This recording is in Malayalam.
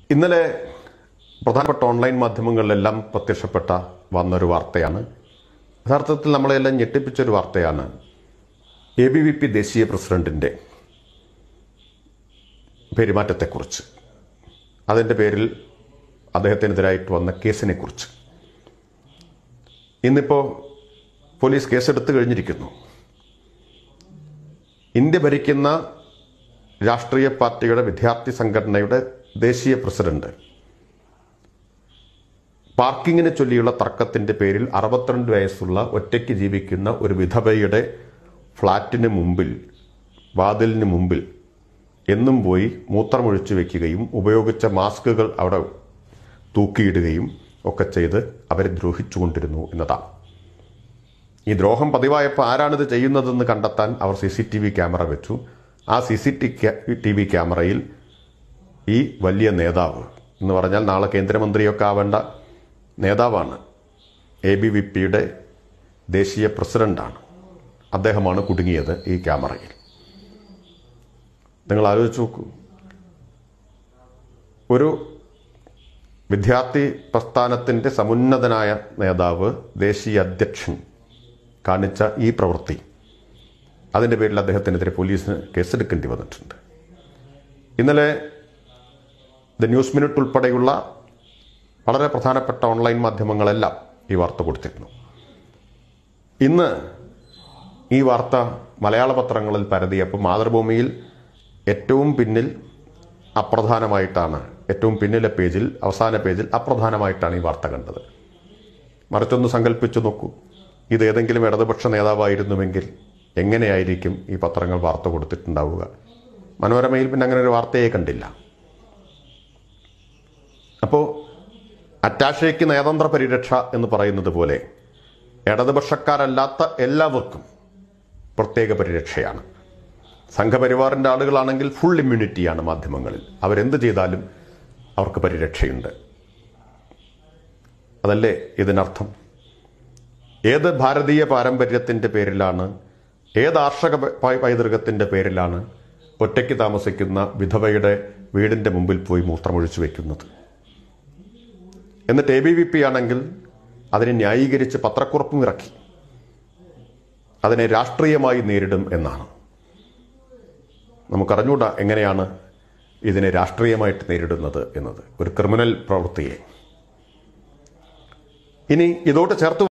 ഇന്നലെ പ്രധാനപ്പെട്ട ഓൺലൈൻ മാധ്യമങ്ങളിലെല്ലാം പ്രത്യക്ഷപ്പെട്ട വന്നൊരു വാർത്തയാണ് യഥാർത്ഥത്തിൽ നമ്മളെല്ലാം ഞെട്ടിപ്പിച്ചൊരു വാർത്തയാണ് എ ബി വി പി ദേശീയ പ്രസിഡന്റിന്റെ പെരുമാറ്റത്തെക്കുറിച്ച് അതിൻ്റെ പേരിൽ അദ്ദേഹത്തിനെതിരായിട്ട് വന്ന കേസിനെക്കുറിച്ച് ഇന്നിപ്പോൾ പോലീസ് കേസെടുത്തു കഴിഞ്ഞിരിക്കുന്നു ഇന്ത്യ ഭരിക്കുന്ന രാഷ്ട്രീയ പാർട്ടിയുടെ വിദ്യാർത്ഥി സംഘടനയുടെ ദേശീയ പ്രസിഡന്റ് പാർക്കിങ്ങിനെ ചൊല്ലിയുള്ള തർക്കത്തിന്റെ പേരിൽ അറുപത്തിരണ്ട് വയസ്സുള്ള ഒറ്റയ്ക്ക് ജീവിക്കുന്ന ഒരു വിധവയുടെ ഫ്ളാറ്റിന് മുമ്പിൽ വാതിലിന് മുമ്പിൽ എന്നും പോയി മൂത്രമൊഴിച്ചു വെക്കുകയും ഉപയോഗിച്ച മാസ്കുകൾ അവിടെ തൂക്കിയിടുകയും ഒക്കെ ചെയ്ത് അവരെ ദ്രോഹിച്ചുകൊണ്ടിരുന്നു എന്നതാണ് ഈ ദ്രോഹം പതിവായപ്പോൾ ആരാണിത് ചെയ്യുന്നതെന്ന് കണ്ടെത്താൻ അവർ C C T V camera വെച്ചു ആ സി സി ടി വി ക്യാമറയിൽ ഈ വലിയ നേതാവ് എന്ന് പറഞ്ഞാൽ നാളെ കേന്ദ്രമന്ത്രിയൊക്കെ ആവേണ്ട നേതാവാണ് എ ബി വി പിയുടെ ദേശീയ പ്രസിഡന്റാണ് അദ്ദേഹമാണ് കുടുങ്ങിയത് ഈ ക്യാമറയിൽ നിങ്ങൾ ആലോചിച്ച് നോക്കൂ ഒരു വിദ്യാർത്ഥി പ്രസ്ഥാനത്തിൻ്റെ സമുന്നതനായ നേതാവ് ദേശീയ അധ്യക്ഷൻ കാണിച്ച ഈ പ്രവൃത്തി അതിൻ്റെ പേരിൽ അദ്ദേഹത്തിനെതിരെ പോലീസിന് കേസെടുക്കേണ്ടി വന്നിട്ടുണ്ട് ഇന്നലെ ദ ന്യൂസ് മിനിറ്റ് ഉൾപ്പെടെയുള്ള വളരെ പ്രധാനപ്പെട്ട ഓൺലൈൻ മാധ്യമങ്ങളെല്ലാം ഈ വാർത്ത കൊടുത്തിരുന്നു ഇന്ന് ഈ വാർത്ത മലയാള പത്രങ്ങളിൽ പരതിയപ്പോൾ മാതൃഭൂമിയിൽ ഏറ്റവും പിന്നിൽ അപ്രധാനമായിട്ടാണ് ഏറ്റവും പിന്നിലെ പേജിൽ അവസാന പേജിൽ അപ്രധാനമായിട്ടാണ് ഈ വാർത്ത കണ്ടത് മറിച്ചൊന്ന് സങ്കല്പിച്ചു നോക്കൂ ഇത് ഏതെങ്കിലും ഇടതുപക്ഷ നേതാവായിരുന്നുവെങ്കിൽ എങ്ങനെയായിരിക്കും ഈ പത്രങ്ങൾ വാർത്ത കൊടുത്തിട്ടുണ്ടാവുക മനോരമയിൽ പിന്നെ അങ്ങനെ ഒരു വാർത്തയെ കണ്ടില്ല അപ്പോൾ അറ്റാഷയ്ക്ക് നയതന്ത്ര പരിരക്ഷ എന്ന് പറയുന്നത് പോലെ ഇടതുപക്ഷക്കാരല്ലാത്ത എല്ലാവർക്കും പ്രത്യേക പരിരക്ഷയാണ് സംഘപരിവാറിൻ്റെ ആളുകളാണെങ്കിൽ ഫുൾ ഇമ്മ്യൂണിറ്റിയാണ് മാധ്യമങ്ങളിൽ അവരെന്ത് ചെയ്താലും അവർക്ക് പരിരക്ഷയുണ്ട് അതല്ലേ ഇതിനർത്ഥം ഏത് ഭാരതീയ പാരമ്പര്യത്തിൻ്റെ പേരിലാണ് ഏത് ആർഷക പൈ- പൈതൃകത്തിൻ്റെ പേരിലാണ് ഒറ്റയ്ക്ക് താമസിക്കുന്ന വിധവയുടെ വീടിൻ്റെ മുമ്പിൽ പോയി മൂത്രമൊഴിച്ചു വെക്കുന്നത് എന്നിട്ട് എ ബി വി പി ആണെങ്കിൽ അതിനെ ന്യായീകരിച്ച് പത്രക്കുറപ്പും ഇറക്കി അതിനെ രാഷ്ട്രീയമായി നേരിടും എന്നാണ് നമുക്കറിഞ്ഞൂടാ എങ്ങനെയാണ് ഇതിനെ രാഷ്ട്രീയമായിട്ട് നേരിടുന്നത് എന്നത് ഒരു ക്രിമിനൽ പ്രവൃത്തിയെ ഇനി ഇതോട്ട് ചേർത്ത്